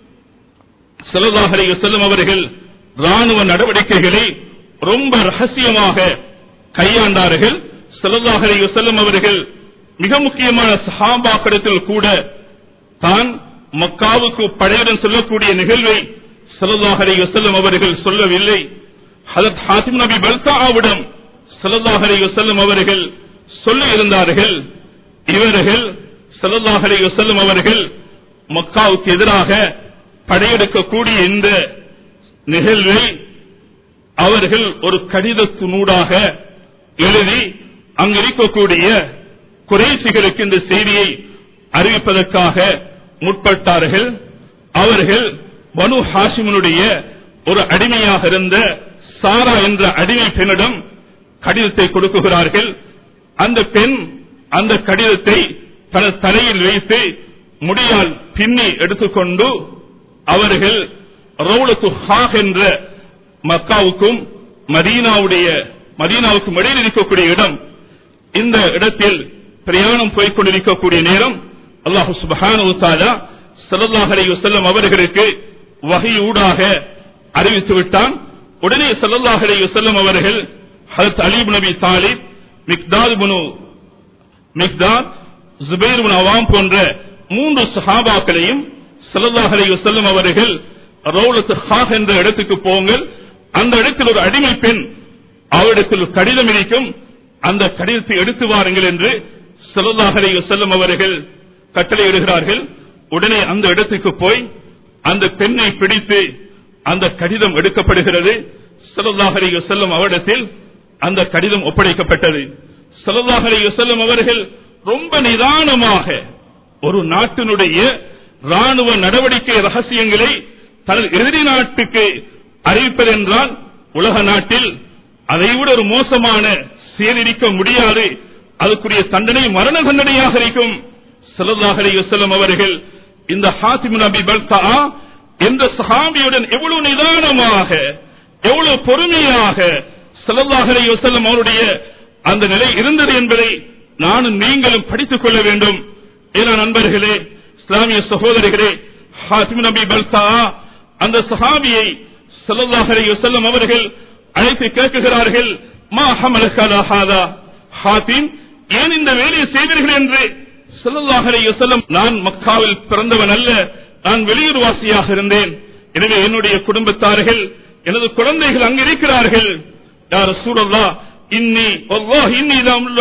ஸல்லல்லாஹு அலைஹி வஸல்லம் அவர்கள் ராணுவ நடவடிக்கைகளை ரொம்ப ரகசியமாக கையாண்டார்கள் ஸல்லல்லாஹு அலைஹி வஸல்லம் அவர்கள் மிக முக்கியமான சஹாபாக்களிடத்தில் கூட தான் மக்காவுக்கு படையுடன் சொல்லக்கூடிய நிகழ்வை ஸல்லல்லாஹு அலைஹி வஸல்லம் அவர்கள் சொல்லவில்லை ஹதரத் ஹாத்திம் நபி பல்தாவிடம் ஸல்லல்லாஹு அலைஹி வஸல்லம் அவர்கள் சொல்லி இருந்தார்கள் இவர்கள் ஸல்லல்லாஹு அலைஹி வஸல்லம் அவர்கள் மக்காவுக்கு எதிராக படையெடுக்கக்கூடிய இந்த நிகழ்வை அவர்கள் ஒரு கடிதத்தினூடாக எழுதி அங்கு இருக்கக்கூடிய குறைசிகளுக்கு இந்த செய்தியை அறிவிப்பதற்காக முற்பட்டார்கள் அவர்கள் பனு ஹாஷிமனுடைய ஒரு அடிமையாக இருந்த சாரா என்ற அடிமை பெண்ணிடம் கடிதத்தை கொடுக்குகிறார்கள் அந்த பெண் அந்த கடிதத்தை தனது தலையில் வைத்து முடியால் பின்னி எடுத்துக்கொண்டு அவர்கள் ரவுலத்து ஹாக் என்ற மக்காவுக்கும் மதீனாவுடைய மதீனாவுக்கும் இடையில் இருக்கக்கூடிய இடம் இந்த இடத்தில் பிரயாணம் போய்க் கொண்டிருக்கக்கூடிய நேரம் அல்லாஹு சுபஹானஹு தஆலா ஸல்லல்லாஹு அலைஹி வஸல்லம் அவர்களுக்கு வஹீயூடாக அறிவித்து விட்டான் உடனே ஸல்லல்லாஹு அலைஹி வஸல்லம் அவர்கள் ஹஜ்ரத் Ali ibn Abi Talib Miqdad ibn Miqdad Zubair ibn Awam போன்ற மூன்று சஹாபாக்களையும் ஸல்லல்லாஹு அலைஹி வஸல்லம் அவர்கள் ரவுலத் ஹாக் என்ற இடத்துக்கு போங்கள் அந்த இடத்தில் ஒரு அடிமை பெண் அவரிடத்தில் ஒரு கடிதம் இருக்கும் அந்த கடிதத்தை எடுத்து வாருங்கள் என்று செல்லல்லாஹரை செல்லும் அவர்கள் கட்டளையிடுகிறார்கள் உடனே அந்த இடத்துக்கு போய் அந்த பெண்ணை பிடித்து அந்த கடிதம் எடுக்கப்படுகிறது செல்லல்லாஹரை செல்லும் அவரிடத்தில் அந்த கடிதம் ஒப்படைக்கப்பட்டது செல்லல்லாஹரை செல்லும் அவர்கள் ரொம்ப நிதானமாக ஒரு நாட்டினுடைய ராணுவ நடவடிக்கை ரகசியங்களை தனது எதிரி நாட்டுக்கு அறிவிப்பதென்றால் உலக நாட்டில் அதைவிட ஒரு மோசமான செயலிருக்க முடியாது அதுக்குரிய தண்டனை மரண தண்டனையாக இருக்கும் செல்லல்லாஹரை செல்லும் அவர்கள் இந்த ஹாத்திம் நபி பல்கா என்ற சஹாபியுடன் எவ்வளவு நிதானமாக எவ்வளவு பொறுமையாக செல்லல்லாஹரை செல்லும் அவருடைய அந்த நிலை இருந்தது என்பதை நானும் நீங்களும் படித்துக் கொள்ள வேண்டும் ஏன்னா நண்பர்களே இஸ்லாமிய சகோதரிகளே ஹாத்திம் நபி பல்கா அந்த சஹாபியை செல்லல்லாஹரை செல்லும் அவர்கள் அழைத்து கேட்குகிறார்கள் மா ஹமலகாதா ஹாத்திம் ஏன் இந்த வேலையை செய்தீர்கள் என்று செல்லல்லாஹரை செல்லும் நான் மக்காவில் பிறந்தவன் அல்ல நான் வெளியூர் வாசியாக இருந்தேன் எனவே என்னுடைய குடும்பத்தார்கள் எனது குழந்தைகள் அங்கு இருக்கிறார்கள் யார் சூழல்லா இன்னி والله إني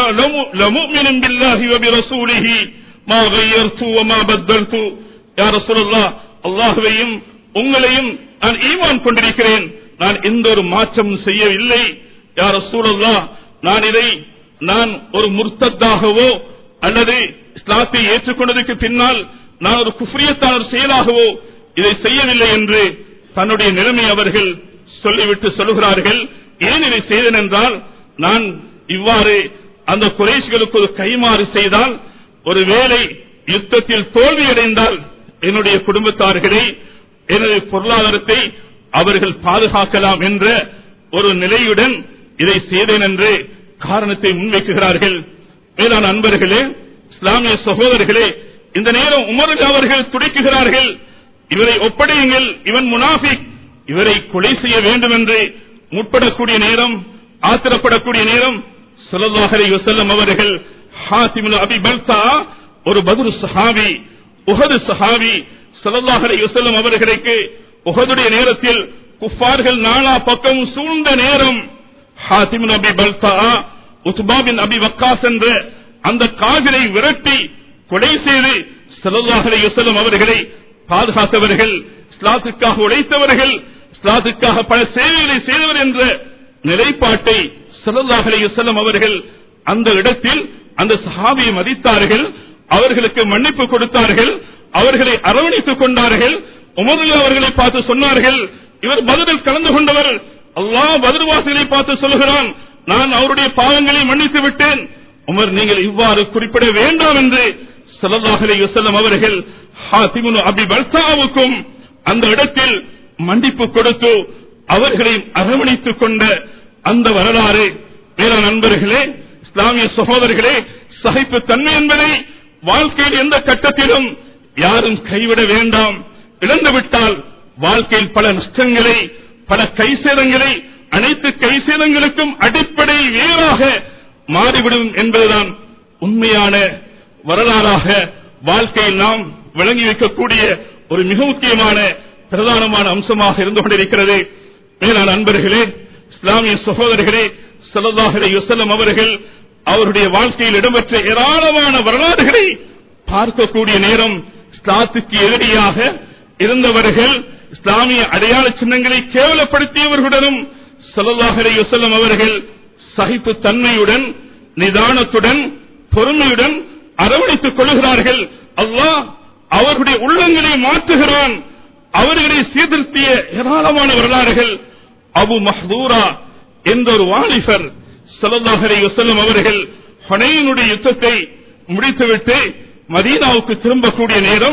لمؤمن بالله وبرسوله ما غيرت وما بدلت يا رسول الله அல்லாஹுவையும் உங்களையும் நான் ஈமான் கொண்டிருக்கிறேன் நான் எந்த ஒரு மாற்றம் செய்யவில்லை யார் சூழல்லா நான் இதை நான் ஒரு முர்த்தத்தாகவோ அல்லது இஸ்லாத்தை ஏற்றுக்கொண்டதற்கு பின்னால் நான் ஒரு குஃப்ரியத்தான ஒரு செயலாகவோ இதை செய்யவில்லை என்று தன்னுடைய நிலைமை அவர்கள் சொல்லிவிட்டு சொல்லுகிறார்கள் ஏன் இதை செய்தேன் என்றால் நான் இவ்வாறு அந்த குறைசிகளுக்கு ஒரு கைமாறு செய்தால் ஒருவேளை யுத்தத்தில் தோல்வியடைந்தால் என்னுடைய குடும்பத்தார்களை எனது பொருளாதாரத்தை அவர்கள் பாதுகாக்கலாம் என்ற ஒரு நிலையுடன் இதை செய்தேன் என்று காரணத்தை முன்வைக்குகிறார்கள் மேலான அன்பர்களே இஸ்லாமிய சகோதரர்களே இந்த நேரம் உமர்கள் அவர்கள் துடைக்குகிறார்கள் இவரை ஒப்படையுங்கள் இவன் முனாஃபிக் இவரை கொலை செய்ய வேண்டும் என்று முற்படக்கூடிய நேரம் ஆத்திரப்படக்கூடிய நேரம் சொல்லல்லாஹரை வசல்லம் அவர்கள் ஹாத்திமுல் அபி பல்தா ஒரு பதுரு சஹாபி உகது சஹாபி சொல்லல்லாஹரை வசல்லம் அவர்களுக்கு உகதுடைய நேரத்தில் குஃபார்கள் நாலா பக்கம் சூழ்ந்த நேரம் ஹாத்திமுல் அபி பல்தா உத்பாபின் அபி வக்காஸ் என்ற அந்த காவிரை விரட்டி கொலை செய்து செல்லல்லாஹரை வசல்லம் அவர்களை பாதுகாத்தவர்கள் இஸ்லாத்துக்காக உழைத்தவர்கள் இஸ்லாத்துக்காக பல சேவைகளை செய்தவர் என்ற நிலைப்பாட்டை செல்லல்லாஹரை செல்லம் அவர்கள் அந்த இடத்தில் அந்த சஹாபியை மதித்தார்கள் அவர்களுக்கு மன்னிப்பு கொடுத்தார்கள் அவர்களை அரவணைத்துக் கொண்டார்கள் உமருல்லா அவர்களை பார்த்து சொன்னார்கள் இவர் பதிலில் கலந்து கொண்டவர் அல்லாஹ் பதிர்வாசிகளை பார்த்து சொல்கிறான் நான் அவருடைய பாவங்களை மன்னித்து விட்டேன் உமர் நீங்கள் இவ்வாறு குறிப்பிட வேண்டாம் என்று சல்லாஹலை வசல்லம் அவர்கள் ஹாத்திமுனு அபி பல்சாவுக்கும் அந்த இடத்தில் மன்னிப்பு கொடுத்து அவர்களை அரவணைத்துக் கொண்ட அந்த வரலாறு வேற நண்பர்களே இஸ்லாமிய சகோதரர்களே சகிப்பு தன்மை என்பதை வாழ்க்கையில் எந்த கட்டத்திலும் யாரும் கைவிட வேண்டாம் இழந்துவிட்டால் வாழ்க்கையில் பல நஷ்டங்களை பல கைசேதங்களை அனைத்து கைசேதங்களுக்கும் அடிப்படை வேறாக மாறிவிடும் என்பதுதான் உண்மையான வரலாறாக வாழ்க்கையில் நாம் விளங்கி வைக்கக்கூடிய ஒரு மிக முக்கியமான பிரதானமான அம்சமாக இருந்து கொண்டிருக்கிறது மேலான அன்பர்களே இஸ்லாமிய சகோதரர்களே சல்லாஹரை யுசல்லம் அவர்கள் அவருடைய வாழ்க்கையில் இடம்பெற்ற ஏராளமான வரலாறுகளை பார்க்கக்கூடிய நேரம் இஸ்லாத்துக்கு எதிரியாக இருந்தவர்கள் இஸ்லாமிய அடையாள சின்னங்களை கேவலப்படுத்தியவர்களுடனும் சல்லாஹரை யுசல்லம் அவர்கள் சகிப்பு தன்மையுடன் நிதானத்துடன் பொறுமையுடன் அரவணைத்துக் கொள்கிறார்கள் அல்லாஹ் அவர்களுடைய உள்ளங்களை மாற்றுகிறான் அவர்களை சீர்திருத்திய ஏராளமான வரலாறுகள் அபு மஹ்தூரா என்ற ஒரு வாலிபர் சல்லாஹரை வசல்லம் அவர்கள் ஹொனையினுடைய யுத்தத்தை முடித்துவிட்டு மதீனாவுக்கு திரும்பக்கூடிய நேரம்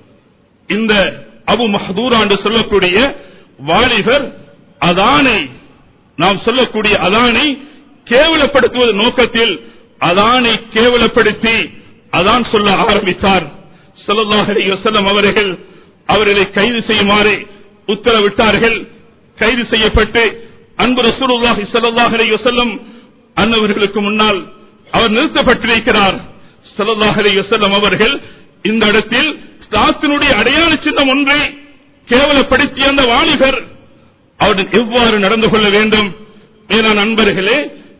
இந்த அபு மஹதூரா என்று சொல்லக்கூடிய வாலிபர் அதானை நாம் சொல்லக்கூடிய அதானை கேவலப்படுத்துவது நோக்கத்தில் அதானை கேவலப்படுத்தி அதான் சொல்ல ஆரம்பித்தார் சொல்லல்லாஹரி வசல்லம் அவர்கள் அவர்களை கைது செய்யுமாறு உத்தரவிட்டார்கள் கைது செய்யப்பட்டு அன்பு ரசூலுல்லாஹி ஸல்லல்லாஹு அலைஹி வஸல்லம் அன்னவர்களுக்கு முன்னால் அவர் நிறுத்தப்பட்டிருக்கிறார் ஸல்லல்லாஹு அலைஹி வஸல்லம் அவர்கள் இந்த இடத்தில் இஸ்லாத்தினுடைய அடையாள சின்னம் ஒன்றை கேவலப்படுத்திய அந்த வாலிபர் அவருடன் எவ்வாறு நடந்து கொள்ள வேண்டும் மேலான நண்பர்களே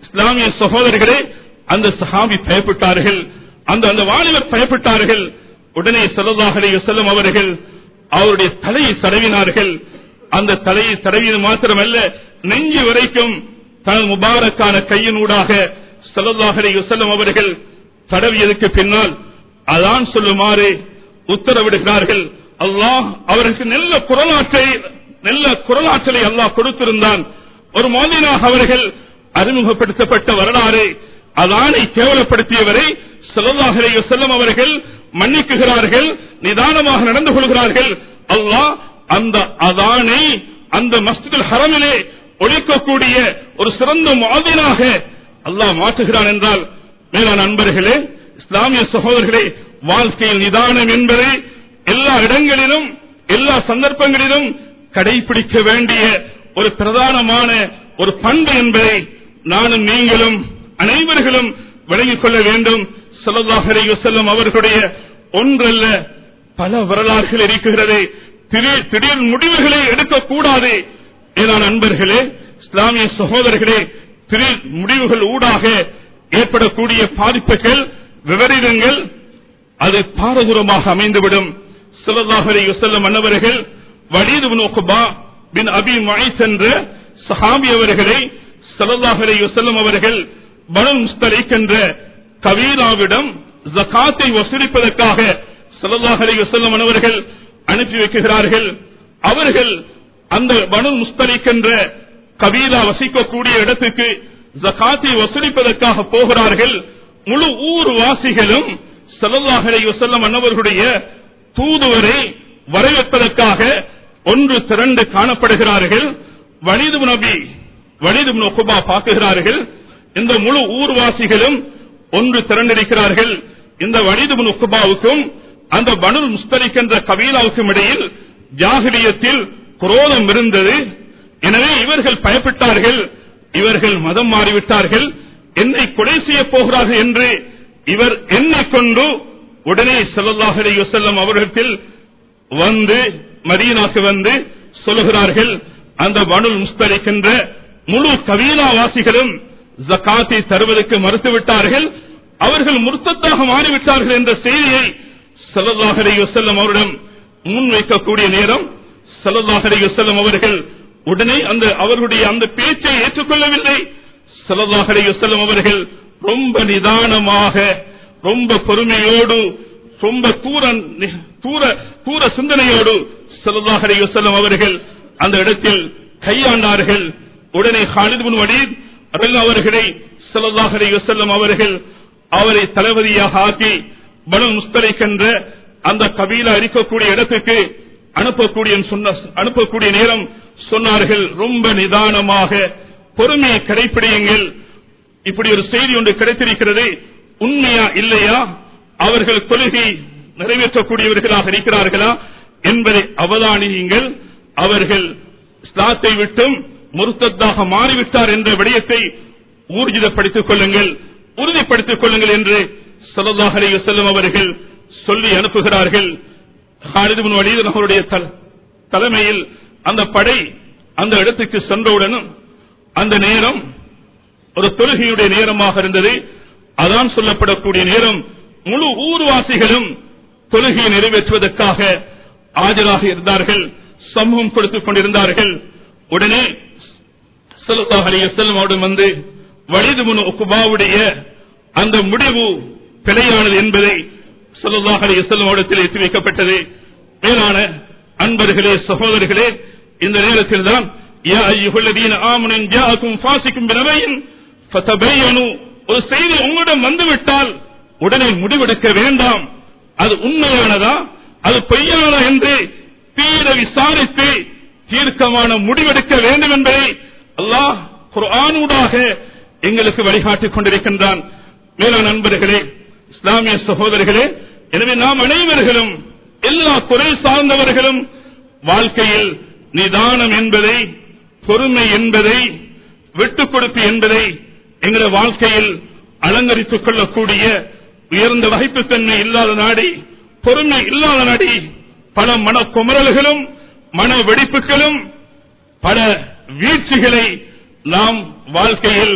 இஸ்லாமிய சகோதரர்களே அந்த சஹாபி பயப்பட்டார்கள் அந்த அந்த வாலிபர் பயப்பட்டார்கள் உடனே ஸல்லல்லாஹு அலைஹி வஸல்லம் அவர்கள் அவருடைய தலையை தடவினார்கள் அந்த தலையை தடவியது மாத்திரமல்ல நெஞ்சு வரைக்கும் தனது முபாரக்கான கையினூடாக ஸல்லல்லாஹு அலைஹி வஸல்லம் அவர்கள் தடவியதுக்கு பின்னால் அதான் சொல்லுமாறு உத்தரவிடுகிறார்கள் அல்லாஹ் அவருக்கு நல்ல குரலாற்றை நல்ல குரலாற்றலை அல்லாஹ் கொடுத்திருந்தான் ஒரு மோதினாக அவர்கள் அறிமுகப்படுத்தப்பட்ட வரலாறு அதானை கேவலப்படுத்தியவரை ஸல்லல்லாஹு அலைஹி வஸல்லம் அவர்கள் மன்னிக்குகிறார்கள் நிதானமாக நடந்து கொள்கிறார்கள் அல்லாஹ் அந்த அதானை அந்த மஸ்ஜிதுல் ஹரமிலே ஒழிக்கக்கூடிய ஒரு சிறந்த மாதினாக அல்லாஹ் மாற்றுகிறான் என்றால் மேலான அன்பர்களே இஸ்லாமிய சகோதரர்களே வாழ்க்கையில் நிதானம் என்பதை எல்லா இடங்களிலும் எல்லா சந்தர்ப்பங்களிலும் கடைபிடிக்க வேண்டிய ஒரு பிரதானமான ஒரு பண்பு என்பதை நானும் நீங்களும் அனைவர்களும் விளங்கிக் கொள்ள வேண்டும் ஸல்லல்லாஹு அலைஹி வஸல்லம் அவர்களுடைய ஒன்றல்ல பல வரலாறுகள் இருக்கிறது திடீர் திடீர் முடிவுகளை எடுக்கக்கூடாது மேலான அன்பர்களே இஸ்லாமிய சகோதரர்களே திடீர் முடிவுகள் ஊடாக ஏற்படக்கூடிய பாதிப்புகள் விவரிதங்கள் அது பாரதூரமாக அமைந்துவிடும் ஸல்லல்லாஹு அலைஹி வஸல்லம் அன்னவர்கள் வலீத் இப்னு உக்பா பின் அபி முஐஸ் என்ற சஹாபி அவர்களை ஸல்லல்லாஹு அலைஹி வஸல்லம் அவர்கள் பனு முஸ்தலிக் என்ற கபீராவிடம் ஜகாத்தை வசூலிப்பதற்காக ஸல்லல்லாஹு அலைஹி வஸல்லம் அன்னவர்கள் அனுப்பி வைக்கிறார்கள் அவர்கள் அந்த பனு முஸ்தலிக் என்ற கபீலா வசிக்கக்கூடிய இடத்துக்கு ஜகாத்தை வசூலிப்பதற்காக போகிறார்கள் முழு ஊர் வாசிகளும் ஸல்லல்லாஹு அலைஹி வஸல்லம் அன்னவர்களுடைய தூதுவரை வரவேற்பதற்காக ஒன்று திரண்டு காணப்படுகிறார்கள் வலிது நபி வலிது குபா பார்க்குகிறார்கள் இந்த முழு ஊர்வாசிகளும் ஒன்று திரண்டிருக்கிறார்கள் இந்த வலிது குபாவுக்கும் அந்த பனு முஸ்தலிக் என்ற கபீலாவுக்கும் இடையில் ஜாகிரியத்தில் குரோதம் இருந்தது எனவே இவர்கள் பயப்பட்டார்கள் இவர்கள் மதம் மாறிவிட்டார்கள் என்னை கொலை செய்ய போகிறார்கள் என்று இவர் எண்ணிக்கொண்டு உடனே ஸல்லல்லாஹு அலைஹி வஸல்லம் அவர்களிடத்தில் வந்து மதீனாக்கு வந்து சொல்லுகிறார்கள் அந்த பனுல் முஸ்தலிக் என்ற முழு கபீலாவாசிகளும் ஜகாத்தை தருவதற்கு மறுத்துவிட்டார்கள் அவர்கள் முர்த்தத்தாக மாறிவிட்டார்கள் என்ற செய்தியை ஸல்லல்லாஹு அலைஹி வஸல்லம் அவரிடம் முன்வைக்கக்கூடிய நேரம் ஸல்லல்லாஹு அலைஹி வஸல்லம் அவர்கள் உடனே அந்த அவர்களுடைய அந்த பேச்சை ஏற்றுக்கொள்ளவில்லை ஸல்லல்லாஹு அலைஹி வஸல்லம் அவர்கள் ரொம்ப நிதானமாக ரொம்ப பொறுமையோடு ரொம்ப தூர தூர தூர சிந்தனையோடு ஸல்லல்லாஹு அலைஹி வஸல்லம் அவர்கள் அந்த இடத்தில் கையாண்டார்கள் உடனே ஹாலித் பின் வலீத் ரலியல்லாஹு அவர்களை ஸல்லல்லாஹு அலைஹி வஸல்லம் அவர்கள் அவரை தளபதியாக ஆக்கி பனு முஸ்தலிக் என்ற அந்த கபீலா இருக்கக்கூடிய இடத்துக்கு அனுப்பக்கூடிய சொன்ன அனுப்பக்கூடிய நேரம் சொன்னார்கள் ரொம்ப நிதானமாக பொறுமையை கடைபிடியுங்கள் இப்படி ஒரு செய்தி ஒன்று கிடைத்திருக்கிறது உண்மையா இல்லையா அவர்கள் தொழுகை நிறைவேற்றக்கூடியவர்களாக இருக்கிறார்களா என்பதை அவதானியுங்கள் அவர்கள் இஸ்லாத்தை விட்டும் முருத்தத்தாக மாறிவிட்டார் என்ற விடயத்தை ஊர்ஜிதப்படுத்திக் கொள்ளுங்கள் உறுதிப்படுத்திக் கொள்ளுங்கள் என்று ஸல்லல்லாஹு அலைஹி வஸல்லம் அவர்கள் சொல்லி அனுப்புகிறார்கள் ஹாலித் பின் வலீத் அவருடைய தல- தலைமையில் அந்த படை அந்த இடத்துக்கு சென்றவுடனும் அந்த நேரம் ஒரு தொழுகையுடைய நேரமாக இருந்தது அதான் சொல்லப்படக்கூடிய நேரம் முழு ஊர்வாசிகளும் தொழுகையை நிறைவேற்றுவதற்காக ஆஜராக இருந்தார்கள் சமூகம் கொடுத்துக் கொண்டிருந்தார்கள் உடனே ஸல்லல்லாஹு அலைஹி வஸல்லம் அவரிடம் வந்து வலிது முன் உக்குபாவுடைய அந்த முடிவு பிழையானது என்பதை ஸல்லல்லாஹு அலைஹி வஸல்லம் அவரிடத்தில் எத்தி வைக்கப்பட்டது மேலான அன்பர்களே சகோதரர்களே இந்த நேரத்தில் தான் யா அய்யுஹல்லதீன ஆமனு இன் ஜாஅக்கும் ஃபாசிக்கும் பினபையின் ஃபதபையனு ஒரு செய்தி உங்களிடம் வந்துவிட்டால் உடனே முடிவெடுக்க வேண்டாம் அது உண்மையானதா அது பொய்யானதா என்று தீர விசாரித்து தீர்க்கமான முடிவெடுக்க வேண்டும் என்பதை அல்லாஹ் குர்ஆனூடாக எங்களுக்கு வழிகாட்டிக் கொண்டிருக்கின்றான் மேலான நண்பர்களே இஸ்லாமிய சகோதரர்களே எனவே நாம் அனைவர்களும் எல்லா துறை சார்ந்தவர்களும் வாழ்க்கையில் நிதானம் என்பதை பொறுமை என்பதை விட்டுக் கொடுப்பு என்பதை எங்கள் வாழ்க்கையில் அலங்கரித்துக் கொள்ளக்கூடிய உயர்ந்த வகைப்புத்தன்மை இல்லாத நாடி பொறுமை இல்லாத நாடி பல மன குமரல்களும் மன வெடிப்புகளும் பல வீழ்ச்சிகளை நாம் வாழ்க்கையில்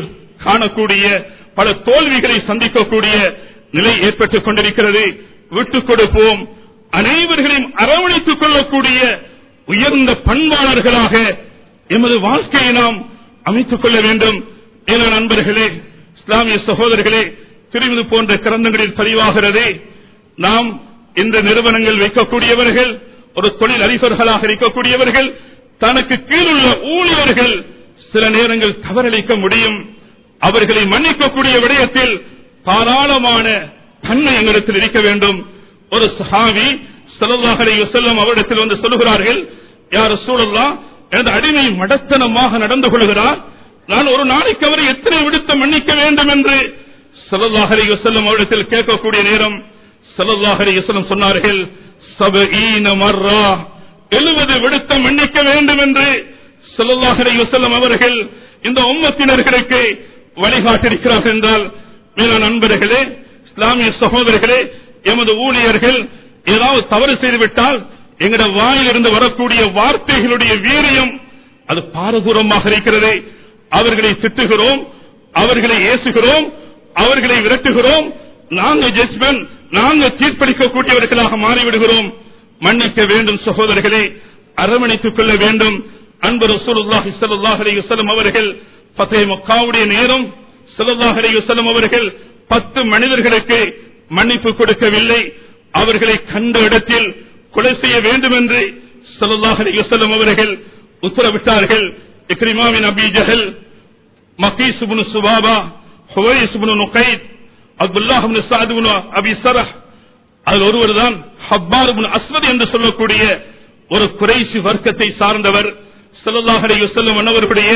காணக்கூடிய பல தோல்விகளை சந்திக்கக்கூடிய நிலை ஏற்பட்டுக் கொண்டிருக்கிறது விட்டுக் கொடுப்போம் அனைவர்களையும் அரவணைத்துக் கொள்ளக்கூடிய உயர்ந்த பண்பாளர்களாக எமது வாழ்க்கையை நாம் அமைத்துக் கொள்ள வேண்டும் என நண்பர்களே இஸ்லாமிய சகோதரர்களே திருமது போன்ற கிரந்தங்களில் பதிவாகிறது நாம் இந்த நிறுவனங்கள் வைக்கக்கூடியவர்கள் ஒரு தொழில் அதிபர்களாக இருக்கக்கூடியவர்கள் தனக்கு கீழுள்ள ஊழியர்கள் சில நேரங்கள் தவறளிக்க முடியும் அவர்களை மன்னிக்கக்கூடிய விடயத்தில் தாராளமான தன்மை எங்களிடத்தில் இருக்க வேண்டும் ஒரு சஹாவி செலவாக செல்லும் அவரிடத்தில் வந்து சொல்லுகிறார்கள் யார் சூழல்லா எனது அடிமை மடத்தனமாக நடந்து கொள்கிறார் நான் ஒரு நாளைக்கு அவரை எத்தனை விடுத்த மன்னிக்க வேண்டும் என்று செலவாக செல்லும் அவரிடத்தில் கேட்கக்கூடிய நேரம் செலவாக செல்லும் சொன்னார்கள் சபஈன மர்ரா எழுபது விடுத்த மன்னிக்க வேண்டும் என்று செல்லல்லாஹரை செல்லும் அவர்கள் இந்த உம்மத்தினர்களுக்கு வழிகாட்டிருக்கிறார்கள் என்றால் மேலான நண்பர்களே இஸ்லாமிய சகோதரர்களே எமது ஊழியர்கள் ஏதாவது தவறு செய்துவிட்டால் எங்கட வாயிலிருந்து வரக்கூடிய வார்த்தைகளுடைய வீரியம் அது பாரதூரமாக இருக்கிறது அவர்களை திட்டுகிறோம் அவர்களை ஏசுகிறோம் அவர்களை விரட்டுகிறோம் நாங்கள் ஜட்மெண்ட் நாங்கள் தீர்ப்பளிக்கக்கூடியவர்களாக மாறிவிடுகிறோம் மன்னிக்க வேண்டும் சகோதரர்களே அரவணைத்துக் கொள்ள வேண்டும் அன்பு ரசூலுல்லாஹி ஸல்லல்லாஹு அலைஹி வஸல்லம் அவர்கள் ஃபதே மக்காவுடைய நேரம் ஸல்லல்லாஹு அலைஹி வஸல்லம் அவர்கள் பத்து மனிதர்களுக்கு மன்னிப்பு கொடுக்கவில்லை அவர்களை கண்ட இடத்தில் கொலை செய்ய வேண்டும் என்று ஸல்லல்லாஹு அலைஹி வஸல்லம் அவர்கள் உத்தரவிட்டார்கள் இக்ரிமாவின் அபி ஜஹல் மகீஸ் இப்னு சுபாபா ஹுவைஸ் இப்னு நுகைத் அப்துல்லாஹ் இப்னு சஅத் இப்னு அபி சரஹ் அதில் ஒருவர் தான் ஹப்பார் இப்னு அஸ்வத் என்று சொல்லக்கூடிய ஒரு குறைசி வர்க்கத்தை சார்ந்தவர் ஸல்லல்லாஹு அலைஹி வஸல்லம் அன்னவர்களுடைய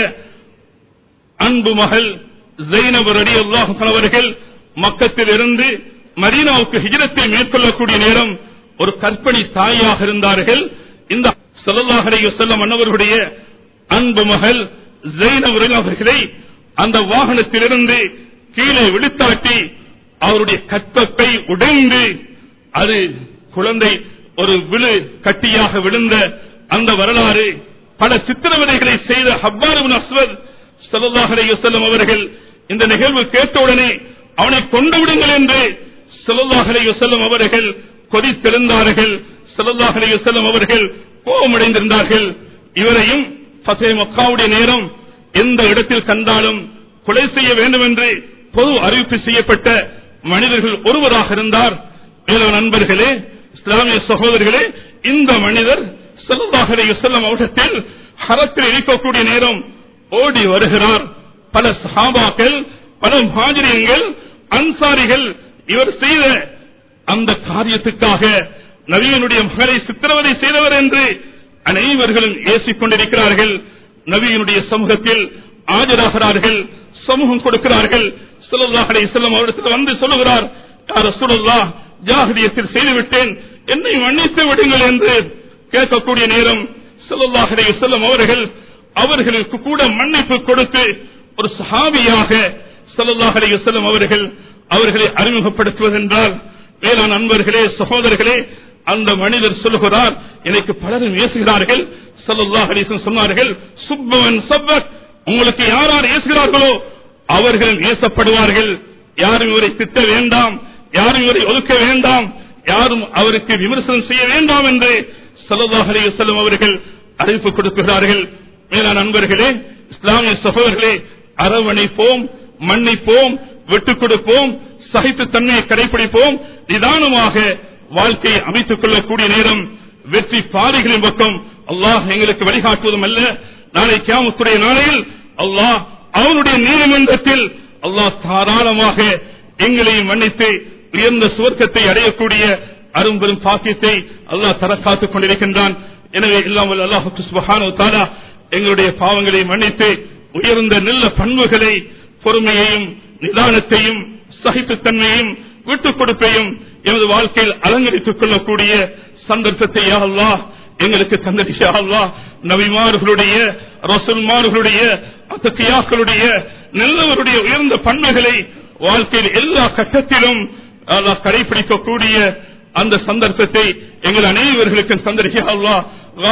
அன்பு மகள் ஜெய்னப் ரலியல்லாஹு அன்ஹா அவர்கள் மக்கத்தில் இருந்து மதீனாவுக்கு ஹிஜ்ரத்தை மேற்கொள்ளக்கூடிய நேரம் ஒரு கற்பனை தாயாக இருந்தார்கள் இந்த ஸல்லல்லாஹு அலைஹி வஸல்லம் அன்னவர்களுடைய அன்பு மகள் ஜெய்னப் ரலியல்லாஹு அவர்களை அந்த வாகனத்திலிருந்து கீழே விழுத்தாட்டி அவருடைய கற்பப்பை உடைந்து அது குழந்தை ஒரு விழு கட்டியாக விழுந்த அந்த வரலாறு பல சித்திரவதைகளை செய்த ஹப்பார் அஸ்வத் ஸல்லல்லாஹு அலைஹி வஸல்லம் அவர்கள் இந்த நிகழ்வு கேட்டவுடனே அவனை கொண்டு விடுங்கள் என்று ஸல்லல்லாஹு அலைஹி வஸல்லம் அவர்கள் கொதித்திருந்தார்கள் ஸல்லல்லாஹு அலைஹி வஸல்லம் அவர்கள் கோபமடைந்திருந்தார்கள் இவரையும் ஃபதே மக்காவுடைய நேரம் எந்த இடத்தில் கண்டாலும் கொலை செய்ய வேண்டும் என்று பொது அறிவிப்பு செய்யப்பட்ட மனிதர்கள் ஒருவராக இருந்தார் மேலும் நண்பர்களே இஸ்லாமிய சகோதரர்களே இந்த மனிதர் ஸல்லல்லாஹு அலைஹி வஸல்லம் அவர்கள் ஹரத்தில் இருக்கக்கூடிய நேரம் ஓடி வருகிறார் பல சஹாபாக்கள் பல மாஜரியங்கள் அன்சாரிகள் இவர் செய்த அந்த காரியத்துக்காக நபியினுடைய மகளை சித்திரவதை செய்தவர் என்று அனைவர்களும் ஏசிக் கொண்டிருக்கிறார்கள் நபியினுடைய சமூகத்தில் ஆஜராகிறார்கள் சமூகம் கொடுக்கிறார்கள் ஸல்லல்லாஹு அலைஹி வஸல்லம் அவரிடத்தில் வந்து சொல்லுகிறார் யா ரசூலுல்லாஹ் ஜாஹிலியத்தில் செய்துவிட்டேன் என்னை மன்னித்து விடுங்கள் என்று கேட்கக்கூடிய நேரம் ஸல்லல்லாஹு அலைஹி வஸல்லம் அவர்கள் அவர்களுக்கு கூட மன்னிப்பு கொடுத்து ஒரு சஹாபியாக ஸல்லல்லாஹு அலைஹி வஸல்லம் அவர்கள் அவர்களை அறிமுகப்படுத்துவதென்றால் வேளாண் நண்பர்களே சகோதரர்களே அந்த மனிதர் சொல்லுகிறார் எனக்கு பலரும் ஏசுகிறார்கள் ஸல்லல்லாஹு அலைஹி வஸல்லம் சொன்னார்கள் சுப்பவன் சப்பத் உங்களுக்கு யார் யார் ஏசுகிறார்களோ அவர்கள் ஏசப்படுவார்கள் யாரும் இவரை திட்ட வேண்டாம் யாரும் இவரை ஒதுக்க வேண்டாம் யாரும் அவருக்கு விமர்சனம் செய்ய வேண்டாம் என்று ஸல்லல்லாஹு அலைஹி வஸல்லம் அவர்கள் அறிவிப்பு கொடுக்கிறார்கள் மேலான நண்பர்களே இஸ்லாமிய சகோதரர்களே அரவணைப்போம் மன்னிப்போம் விட்டுக் கொடுப்போம் சகித்து தன்மையை கடைபிடிப்போம் நிதானமாக வாழ்க்கையை அமைத்துக் கொள்ளக்கூடிய நேரம் வெற்றி பாதைகளின் பக்கம் அல்லாஹ் எங்களுக்கு வழிகாட்டுவதும் அல்ல நாளை கியாமத்துடைய நாளையில் அல்லாஹ் அவனுடைய நீதிமன்றத்தில் அல்லாஹ் தாராளமாக எங்களையும் மன்னித்து உயர்ந்த சுவர்க்கத்தை அடையக்கூடிய அரும்பெரும் பாக்கியத்தை அல்லாஹ் தர காத்துக் கொண்டிருக்கின்றான் எனவே இல்லாமல் அல்லாஹு சுபஹானு தாலா எங்களுடைய பாவங்களை மன்னித்து உயர்ந்த நல்ல பண்புகளை பொறுமையையும் நிதானத்தையும் சகிப்புத்தன்மையும் விட்டுக் கொடுப்பையும் எமது வாழ்க்கையில் அலங்கரித்துக் கொள்ளக்கூடிய சந்தர்ப்பத்தை யா அல்லாஹ் எங்களுக்கு தந்தடியா அல்லா நபிமார்களுடைய ரசூல்மார்களுடைய அத்தகையாக்களுடைய நல்லவருடைய உயர்ந்த பண்புகளை வாழ்க்கையில் எல்லா கட்டத்திலும் அல்லாஹ் கடைபிடிக்கக்கூடிய அந்த சந்தர்ப்பத்தை எங்கள் அனைவர்களுக்கும் தந்தடியா அல்லா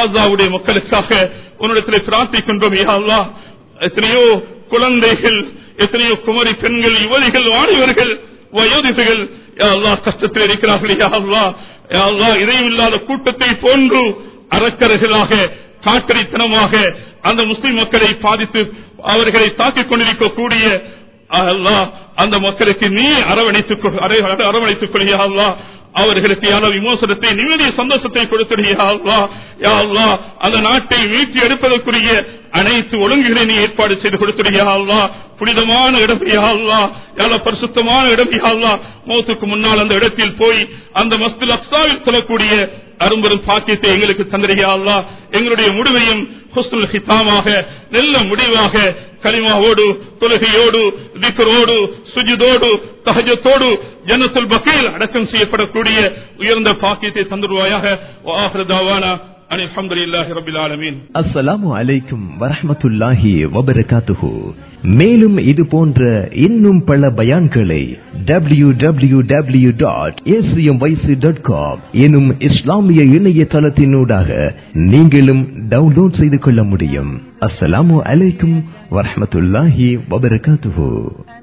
காசாவுடைய மக்களுக்காக உன்னிடத்தில் பிரார்த்திக்கின்றோம் யா அல்லா எத்தனையோ குழந்தைகள் எத்தனையோ குமரி பெண்கள் யுவதிகள் வாலிபர்கள் வயோதிகள் யா அல்லாஹ் கஷ்டத்தில் இருக்கிறார்கள் யா அல்லாஹ் யா அல்லாஹ் இதையும் இல்லாத கூட்டத்தை போன்று அறக்கர்களாக காட்டடித்தனமாக அந்த முஸ்லிம் மக்களை பாதித்து அவர்களை தாக்கிக் கொண்டிருக்கக்கூடிய அல்லாஹ் அந்த மக்களுக்கு நீ அரவணைத்துக் கொள்- அரை- அரை- அரவணைத்துக் கொள்ளியா அல்லாஹ் அவர்களுக்கு யாரோ விமோசனத்தை நிம்மதிய சந்தோஷத்தை கொடுத்தியா அல்லா யா அல்லாஹ் அந்த நாட்டை மீட்டி எடுப்பதற்குரிய அனைத்து ஒழுங்குகளை நீ ஏற்பாடு செய்து கொடுத்தியா அல்லா புனிதமான இடம் யா அல்லா யாரோ பரிசுத்தமான இடம் யா அல்லா மௌத்துக்கு முன்னால் அந்த இடத்தில் போய் அந்த மஸ்தில் அக்சாவில் சொல்லக்கூடிய அரும்பெரும் பாக்கியத்தை எங்களுக்கு தந்திரியா அல்லா எங்களுடைய முடிவையும் ஹுஸ்னுல் ஹிதாமாக நல்ல முடிவாக கலிமாவோடு தொழுகையோடு திக்கரோடு சுஜிதோடு தஹஜத்தோடு ஜன்னத்துல் பகீல் அடக்கம் செய்யப்படக்கூடிய உயர்ந்த பாக்கியத்தை தந்துருவாயாக வாஹ்ரதாவானா அனி அல்ஹம்துலில்லாஹி ரப்பில் ஆலமீன் அஸ்ஸலாமு அலைக்கும் வரஹ்மத்துல்லாஹி வபரகாத்துஹு மேலும் இது போன்ற இன்னும் பல பயான்களை W W W dot dot com எனும் இஸ்லாமிய இணையதளத்தினூடாக நீங்களும் டவுன்லோட் செய்து கொள்ள முடியும் அஸ்ஸலாமு அலைக்கும் வரஹ்மத்துல்லாஹி வபரகாத்துஹு